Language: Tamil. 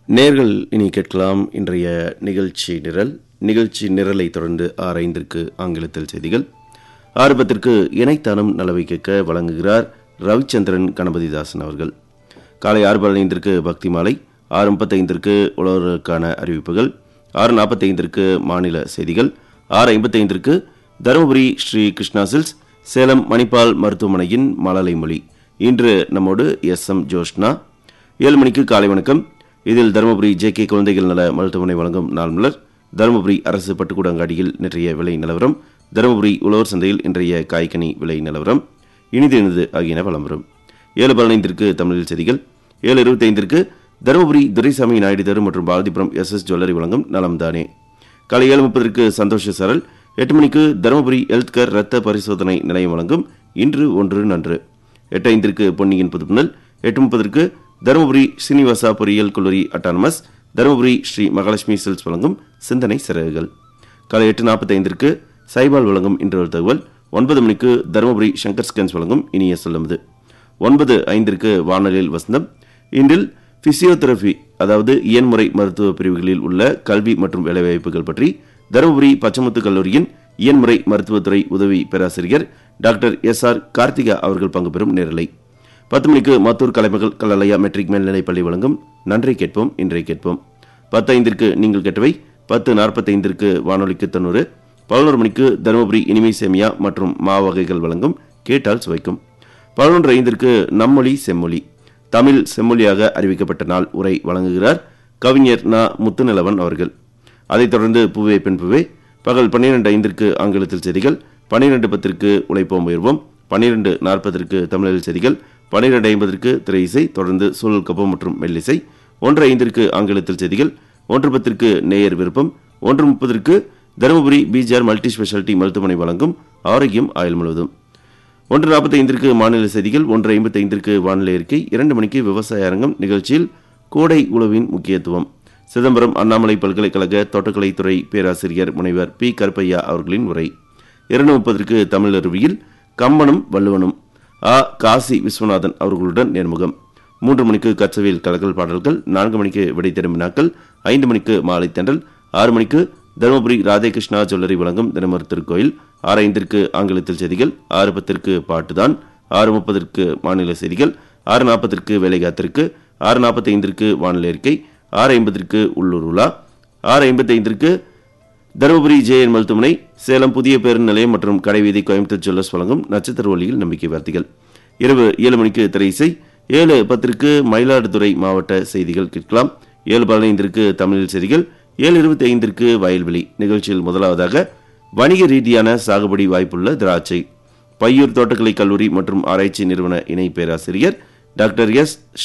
நேர்கள் இனி கேட்கலாம் இன்றைய நிகழ்ச்சி நிரல் நிகழ்ச்சி நிரலை தொடர்ந்து ஆறு ஐந்திற்கு ஆங்கிலத்தில் செய்திகள் ஆரம்பத்திற்கு இணைத்தானும் நலவை கேட்க வழங்குகிறார் ரவிச்சந்திரன் கணபதிதாசன் அவர்கள் காலை ஆறு பதினைந்திற்கு பக்தி மாலை ஆறு முப்பத்தைந்திற்கு உழவர்களுக்கான அறிவிப்புகள் ஆறு நாற்பத்தைந்திற்கு மாநில செய்திகள் ஆறு ஐம்பத்தைந்திற்கு தருமபுரி ஸ்ரீ கிருஷ்ணா சில்ஸ் சேலம் மணிப்பால் மருத்துவமனையின் மழலை மொழி இன்று நம்மோடு எஸ் எம் ஜோஷ்னா ஏழு மணிக்கு காலை வணக்கம் இதில் தருமபுரி ஜே கே குழந்தைகள் நல மருத்துவமனை வழங்கும் நாள் மலர் தருமபுரி அரசு பட்டுக்கூடங்காடியில் நேற்றைய விலை நிலவரம் தருமபுரி உழவர் சந்தையில் இன்றைய காய்கனி விலை நிலவரம் இனிது இனிது ஆகியன வலம் வரும் ஏழு பதினைந்திற்கு தமிழில் செய்திகள் ஏழு இருபத்தைந்திற்கு தருமபுரி துரைசாமி நாயுடு தெரு மற்றும் பாரதிபுரம் எஸ் எஸ் ஜுவல்லரி வழங்கும் நலம் தானே காலை ஏழு முப்பதற்கு சந்தோஷ சரல் எட்டு மணிக்கு தருமபுரி ஹெல்த் கேர் ரத்த பரிசோதனை நிலையம் வழங்கும் இன்று ஒன்று நன்று எட்டு ஐந்திற்கு பொன்னியின் புதுப்புணல் எட்டு முப்பதற்கு தருமபுரி சீனிவாசா பொறியியல் கல்லூரி அட்டானமஸ் தருமபுரி ஸ்ரீ மகாலட்சுமி சில்ஸ் வழங்கும் சிந்தனை சிறகுகள் காலை எட்டு நாற்பத்தைந்திற்கு சைபால் வழங்கும் இன்று ஒரு தகவல் ஒன்பது மணிக்கு தருமபுரி சங்கர் ஸ்கேன்ஸ் வழங்கும் இனிய சொல்லுவது ஒன்பது ஐந்திற்கு வானொலியில் வசந்தம் இன்றில் பிசியோதெரபி அதாவது இயன்முறை மருத்துவ பிரிவுகளில் உள்ள கல்வி மற்றும் வேலைவாய்ப்புகள் பற்றி தருமபுரி பச்சமுத்து கல்லூரியின் இயன்முறை மருத்துவத்துறை உதவி பேராசிரியர் டாக்டர் எஸ் ஆர் கார்த்திகா அவர்கள் பங்கு பெறும் நேரலை பத்து மணிக்கு மத்தூர் கலைமகள் கல்லலையா மெட்ரிக் மேல்நிலைப் பள்ளி வழங்கும் நன்றை கேட்போம் இன்றை கேட்போம் பத்து ஐந்திற்கு நீங்கள் கேட்டவை பத்து நாற்பத்தைந்திற்கு வானொலிக்கு தொண்ணூறு பதினோரு மணிக்கு தருமபுரி இனிமை சேமியா மற்றும் மா வகைகள் வழங்கும் கேட்டால் சுவைக்கும் பதினொன்று ஐந்திற்கு நம்மொழி செம்மொழி தமிழ் செம்மொழியாக அறிவிக்கப்பட்ட நாள் உரை வழங்குகிறார் கவிஞர் நா முத்துநிலவன் அவர்கள் அதைத் தொடர்ந்து பூவே பெண் பூவே பகல் பன்னிரண்டு ஐந்திற்கு ஆங்கிலத்தில் செய்திகள் பன்னிரண்டு பத்திற்கு உழைப்போம் உயர்வோம் பன்னிரண்டு நாற்பதற்கு தமிழில் செய்திகள் பன்னிரண்டு ஐம்பதற்கு திரை இசை தொடர்ந்து சூழல் கப்பம் மற்றும் மெல்லிசை ஒன்று ஐந்திற்கு ஆங்கிலத்தில் செய்திகள் ஒன்று பத்திற்கு நேயர் விருப்பம் ஒன்று முப்பதற்கு தருமபுரி பிஜிஆர் மல்டி ஸ்பெஷாலிட்டி மருத்துவமனை வழங்கும் ஆரோக்கியம் ஆயுள் முழுவதும் ஒன்று நாற்பத்தி ஐந்திற்கு மாநில செய்திகள் ஒன்று ஐம்பத்தி ஐந்திற்கு வானிலை அறிக்கை இரண்டு மணிக்கு விவசாய அரங்கம் நிகழ்ச்சியில் கோடை உழவின் முக்கியத்துவம் சிதம்பரம் அண்ணாமலை பல்கலைக்கழக தோட்டக்கலைத்துறை பேராசிரியர் முனைவர் பி கருப்பையா அவர்களின் உரை இரண்டு முப்பதற்கு தமிழ் அருவியில் கம்பனும் வள்ளுவனும் ஆ காசி விஸ்வநாதன் அவர்களுடன் நேர்முகம் மூன்று மணிக்கு கச்சவில் கலக்கல் பாடல்கள் நான்கு மணிக்கு விடை தேடும் வினாக்கள் ஐந்து மணிக்கு மாலை தென்றல் ஆறு மணிக்கு தருமபுரி ராதேகிருஷ்ணா ஜுவல்லரி வழங்கும் தினமர் திருக்கோயில் ஆறு ஐந்திற்கு ஆங்கிலத்தில் செய்திகள் ஆறு பத்திற்கு பாட்டுதான் ஆறு முப்பதற்கு மாநில செய்திகள் ஆறு நாற்பதற்கு வேலைகாத்திற்கு ஆறு நாற்பத்தி ஐந்திற்கு வானிலை அறிக்கை ஆறு ஐம்பதற்கு உள்ளூர் உலா ஆறு ஐம்பத்தி ஐந்திற்கு தருமபுரி ஜேஎன் மருத்துவமனை சேலம் புதிய பேருந்து நிலையம் மற்றும் கடைவீதி கோயம்புத்தூர் ஜுவல்லர்ஸ் வழங்கும் நட்சத்திர ஒளியில் நம்பிக்கை வார்த்தைகள் இரவு ஏழு மணிக்கு திரை இசை ஏழு பத்திற்கு மயிலாடுதுறை மாவட்ட செய்திகள் கேட்கலாம் ஏழு பதினைந்திற்கு தமிழில் செய்திகள் ஏழு இருபத்தி ஐந்திற்கு வயல்வெளி நிகழ்ச்சியில் முதலாவதாக வணிக ரீதியான சாகுபடி வாய்ப்புள்ள திராட்சை பையூர் தோட்டக்கலை கல்லூரி மற்றும் ஆராய்ச்சி நிறுவன இணை பேராசிரியர் டாக்டர் எஸ்